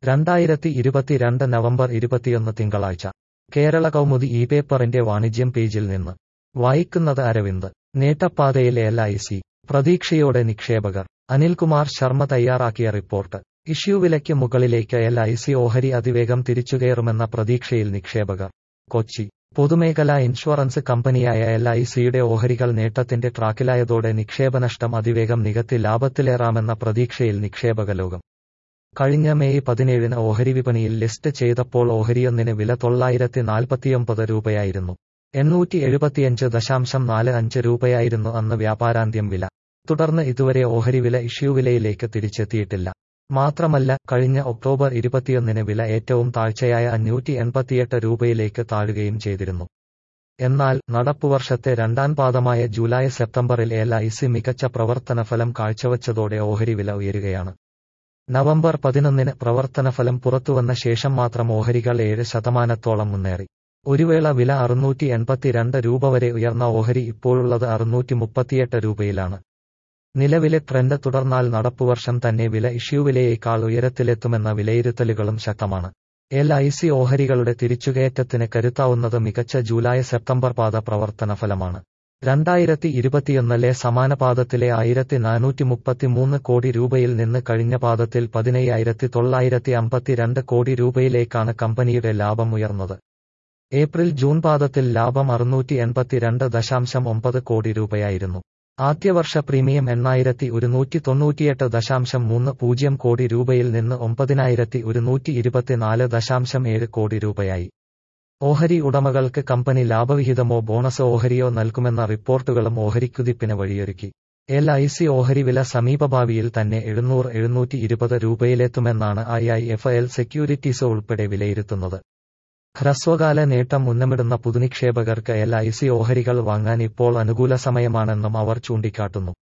രണ്ടായിരത്തി ഇരുപത്തിരണ്ട് നവംബർ ഇരുപത്തിയൊന്ന് തിങ്കളാഴ്ച കേരള കൗമുദി ഈ പേപ്പറിന്റെ വാണിജ്യം പേജിൽ നിന്ന് വായിക്കുന്നത് അരവിന്ദ് നേട്ടപ്പാതയിൽ എൽ ഐ സി പ്രതീക്ഷയോടെ നിക്ഷേപകർ അനിൽകുമാർ ശർമ്മ തയ്യാറാക്കിയ റിപ്പോർട്ട് ഇഷ്യൂവിലയ്ക്ക് മുകളിലേക്ക് എൽ ഐ സി ഓഹരി അതിവേഗം തിരിച്ചുകയറുമെന്ന പ്രതീക്ഷയിൽ നിക്ഷേപകർ കൊച്ചി പൊതുമേഖലാ ഇൻഷുറൻസ് കമ്പനിയായ എൽ ഐ സിയുടെ ഓഹരികൾ നേട്ടത്തിന്റെ ട്രാക്കിലായതോടെ നിക്ഷേപനഷ്ടം അതിവേഗം നികത്തി ലാഭത്തിലേറാമെന്ന പ്രതീക്ഷയിൽ നിക്ഷേപക ലോകം കഴിഞ്ഞ മെയ് പതിനേഴിന് ഓഹരി വിപണിയിൽ ലിസ്റ്റ് ചെയ്തപ്പോൾ ഓഹരിയൊന്നിന് വില തൊള്ളായിരത്തി നാൽപ്പത്തിയൊമ്പത് രൂപയായിരുന്നു എണ്ണൂറ്റി എഴുപത്തിയഞ്ച് ദശാംശം നാല് അഞ്ച് രൂപയായിരുന്നു അന്ന് വ്യാപാരാന്ത്യം വില തുടർന്ന് ഇതുവരെ ഓഹരി വില ഇഷ്യൂ വിലയിലേക്ക് തിരിച്ചെത്തിയിട്ടില്ല മാത്രമല്ല കഴിഞ്ഞ ഒക്ടോബർ ഇരുപത്തിയൊന്നിന് വില ഏറ്റവും താഴ്ചയായ അഞ്ഞൂറ്റി എൺപത്തിയെട്ട് രൂപയിലേക്ക് താഴുകയും ചെയ്തിരുന്നു എന്നാൽ നടപ്പുവർഷത്തെ രണ്ടാം പാദമായ ജൂലൈ സെപ്റ്റംബറിൽ എൽ ഐ സി മികച്ച പ്രവർത്തനഫലം കാഴ്ചവച്ചതോടെ ഓഹരി വില ഉയരുകയാണ് നവംബർ പതിനൊന്നിന് പ്രവർത്തനഫലം പുറത്തുവന്ന ശേഷം മാത്രം ഓഹരികൾ ഏഴ് ശതമാനത്തോളം മുന്നേറി ഒരു വേള വില അറുന്നൂറ്റി എൺപത്തിരണ്ട് രൂപ വരെ ഉയർന്ന ഓഹരി ഇപ്പോഴുള്ളത് അറുന്നൂറ്റി മുപ്പത്തിയെട്ട് രൂപയിലാണ് നിലവിലെ ട്രെൻഡ് തുടർന്നാൽ നടപ്പുവർഷം തന്നെ വില ഇഷ്യൂ വിലയേക്കാൾ ഉയരത്തിലെത്തുമെന്ന വിലയിരുത്തലുകളും ശക്തമാണ് എൽ ഐ സി ഓഹരികളുടെ തിരിച്ചുകയറ്റത്തിന് കരുത്താവുന്നത് മികച്ച ജൂലൈ സെപ്റ്റംബർ പാത പ്രവർത്തന ഫലമാണ് രണ്ടായിരത്തി ഇരുപത്തിയൊന്നിലെ സമാന പാദത്തിലെ ആയിരത്തി നാനൂറ്റി മുപ്പത്തിമൂന്ന് കോടി രൂപയിൽ നിന്ന് കഴിഞ്ഞ പാദത്തിൽ പതിനയ്യായിരത്തി തൊള്ളായിരത്തി അമ്പത്തിരണ്ട് കോടി രൂപയിലേക്കാണ് കമ്പനിയുടെ ലാഭം ഉയർന്നത് ഏപ്രിൽ ജൂൺ പാദത്തിൽ ലാഭം അറുന്നൂറ്റി എൺപത്തിരണ്ട് ദശാംശം ഒമ്പത് കോടി രൂപയായിരുന്നു ആദ്യവർഷ പ്രീമിയം എണ്ണായിരത്തി ഒരുന്നൂറ്റി തൊണ്ണൂറ്റിയെട്ട് ദശാംശം മൂന്ന് പൂജ്യം കോടി രൂപയിൽ നിന്ന് ഒമ്പതിനായിരത്തി ഒരുന്നൂറ്റി ഇരുപത്തിനാല് ദശാംശം ഏഴ് കോടി രൂപയായി ഓഹരി ഉടമകൾക്ക് കമ്പനി ലാഭവിഹിതമോ ബോണസ് ഓഹരിയോ നൽകുമെന്ന റിപ്പോർട്ടുകളും ഓഹരിക്കുതിപ്പിന് വഴിയൊരുക്കി എൽ ഐ സി ഓഹരി വില സമീപഭാവിയിൽ തന്നെ എഴുന്നൂറ് എഴുന്നൂറ്റി ഇരുപത് രൂപയിലെത്തുമെന്നാണ് I I F L securities ഉൾപ്പെടെ വിലയിരുത്തുന്നത് ഹ്രസ്വകാല നേട്ടം ഉന്നമിടുന്ന പുതുനിക്ഷേപകർക്ക് എൽ ഐ സി ഓഹരികൾ വാങ്ങാൻ ഇപ്പോൾ അനുകൂല സമയമാണെന്നും അവർ ചൂണ്ടിക്കാട്ടുന്നു